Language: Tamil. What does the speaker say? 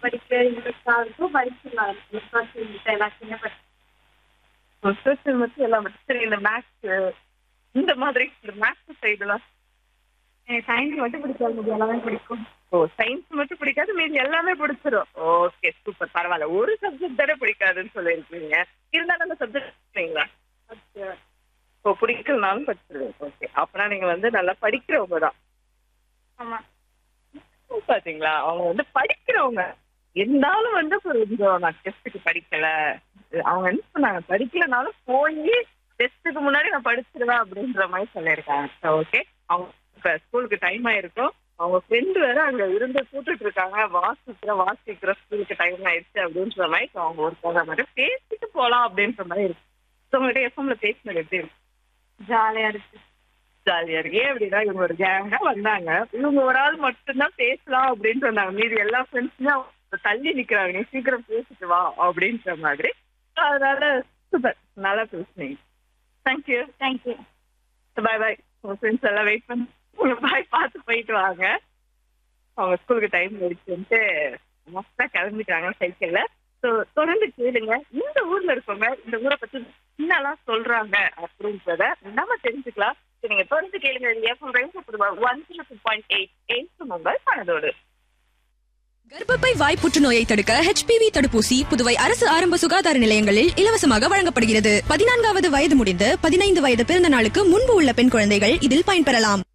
படிக்க இன்ட்ரெஸ்டாக இருக்கும் படிச்சிடலாம் சோசியல் எல்லாத்தையுமே படி சோசியல் மட்டும் எல்லாம் மட்டும் சரி இந்த மேக்ஸ் இந்த மாதிரி இந்த மேக்ஸ் சைடுலாம் எனக்கு சயின்ஸ் மட்டும் பிடிக்காது மீதி எல்லாமே பிடிக்கும் ஓ சயின்ஸ் மட்டும் பிடிக்காது மீதி எல்லாமே பிடிச்சிரும் ஓகே சூப்பர் பரவாயில்ல ஒரு சப்ஜெக்ட் தானே பிடிக்காதுன்னு சொல்லியிருக்கீங்க இருந்தாலும் அந்த சப்ஜெக்ட் படிப்பீங்களா ஓ பிடிக்கலனாலும் படிச்சிருவேன் ஓகே அப்பனா நீங்க வந்து நல்லா படிக்கிறவங்க தான் ஆமாம் பாத்தீங்களா அவங்க வந்து படிக்கிறவங்க இருந்தாலும் வந்து கொஞ்சம் நான் டெஸ்ட்டுக்கு படிக்கல அவங்க என்ன சொன்னாங்க படிக்கலனாலும் போய் டெஸ்ட்டுக்கு முன்னாடி நான் படிச்சிருவேன் அப்படின்ற மாதிரி சொல்லியிருக்காங்க ஓகே அவங்க இப்ப ஸ்கூலுக்கு டைம் ஆயிருக்கும் அவங்க ஃப்ரெண்டு வேற அங்க இருந்து கூப்பிட்டு இருக்காங்க வாசிக்கிற வாசிக்கிற ஸ்கூலுக்கு டைம் ஆயிடுச்சு அப்படின்ற மாதிரி so அவங்க ஒரு போக மாதிரி பேசிட்டு போலாம் அப்படின்ற மாதிரி இருக்கு ஸோ உங்ககிட்ட எஃப்எம்ல பேசினது எப்படி இருக்கு ஜாலியாக இருக்கு ஜாலியா இருக்கு ஏன் அப்படின்னா இவங்க ஒரு கேங்கா வந்தாங்க இவங்க ஒரு ஆள் மட்டும்தான் பேசலாம் அப்படின்னு சொன்னாங்க மீதி எல்லா ஃப்ரெண்ட்ஸுமே தள்ளி நிக்கிறாங்க நீ சீக்கிரம் பேசிட்டு வா அப்படின்ற மாதிரி அதனால சூப்பர் நல்லா பேசுனீங்க தேங்க்யூ தேங்க்யூ பாய் பாய் உங்க ஃப்ரெண்ட்ஸ் எல்லாம் வெயிட் பண்ணி உங்க பாய் பார்த்து போயிட்டு வாங்க அவங்க ஸ்கூலுக்கு டைம் ஆயிடுச்சுன்ட்டு மொத்தா கிளம்பிட்டாங்க சைக்கிள்ல ஸோ தொடர்ந்து கேளுங்க இந்த ஊர்ல இருக்கவங்க இந்த ஊரை பத்தி என்னெல்லாம் சொல்றாங்க அப்படின்றத நம்ம தெரிஞ்சுக்கலாம் So, நீங்க தொடர்ந்து கேளுங்க எஃப்எம் ரெண்டு one zero two point eight eight mobile பணதோடு கர்ப்பப்பை வாய் புற்றுநோயை தடுக்க HPV தடுப்பூசி புதுவை அரசு ஆரம்ப சுகாதார நிலையங்களில் இலவசமாக வழங்கப்படுகிறது பதினான்காவது வயது முடிந்து பதினைந்து வயது பிறந்த நாளுக்கு முன்பு உள்ள பெண் குழந்தைகள் இதில் பயன்பெறலாம்